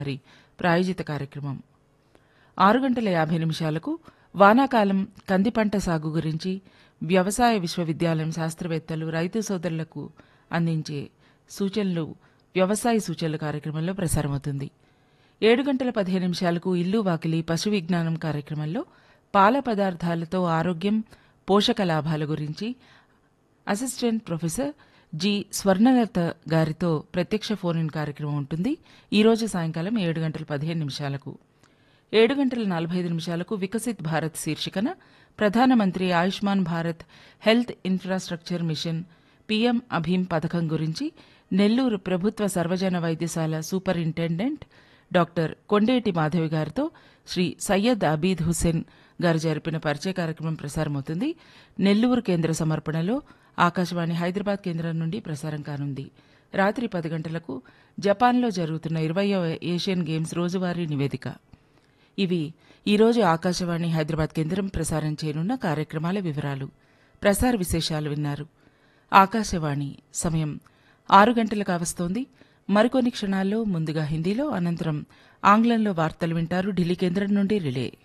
వారి ప్రాయోజిత కార్యక్రమం ఆరు గంటల యాభై నిమిషాలకు వానాకాలం కంది పంట సాగు గురించి వ్యవసాయ విశ్వవిద్యాలయం శాస్త్రవేత్తలు రైతు సోదరులకు అందించే సూచనలు వ్యవసాయ సూచనలు కార్యక్రమంలో ప్రసారమవుతుంది ఏడు గంటల పదిహేను నిమిషాలకు ఇల్లు వాకిలి పశు విజ్ఞానం కార్యక్రమంలో పాల పదార్థాలతో ఆరోగ్యం పోషక లాభాల గురించి అసిస్టెంట్ ప్రొఫెసర్ జి స్వర్ణలత గారితో ప్రత్యక్ష ఫోన్ ఇన్ కార్యక్రమం ఉంటుంది ఈరోజు సాయంకాలం ఏడు గంటల పదిహేను నిమిషాలకు ఏడు గంటల నలభై ఐదు నిమిషాలకు వికసిత్ భారత్ శీర్షికన ప్రధానమంత్రి Ayushman Bharat health infrastructure mission PM Abhim పథకం గురించి నెల్లూరు ప్రభుత్వ సర్వజన వైద్యశాల సూపరింటెండెంట్ డాక్టర్ కొండేటి మాధవి గారితో శ్రీ సయ్యద్ అబీద్ హుస్సేన్ గారు జరిపిన పరిచయ కార్యక్రమం ప్రసారమవుతుంది నెల్లూరు కేంద్ర సమర్పణలో ఆకాశవాణి హైదరాబాద్ కేంద్రం నుండి ప్రసారం కానుంది రాత్రి పది గంటలకు జపాన్లో జరుగుతున్న ఇరవయో ఏషియన్ గేమ్స్ రోజువారీ నివేదిక ఇవి ఈరోజు ఆకాశవాణి హైదరాబాద్ కేంద్రం ప్రసారం చేయనున్న కార్యక్రమాల వివరాలు ప్రసార విశేషాలు విన్నారు ఆకాశవాణి సమయం ఆరు గంటలకు కావస్తోంది మరికొన్ని క్షణాల్లో ముందుగా హిందీలో అనంతరం ఆంగ్లంలో వార్తలు వింటారు ఢిల్లీ కేంద్రం నుండి రిలే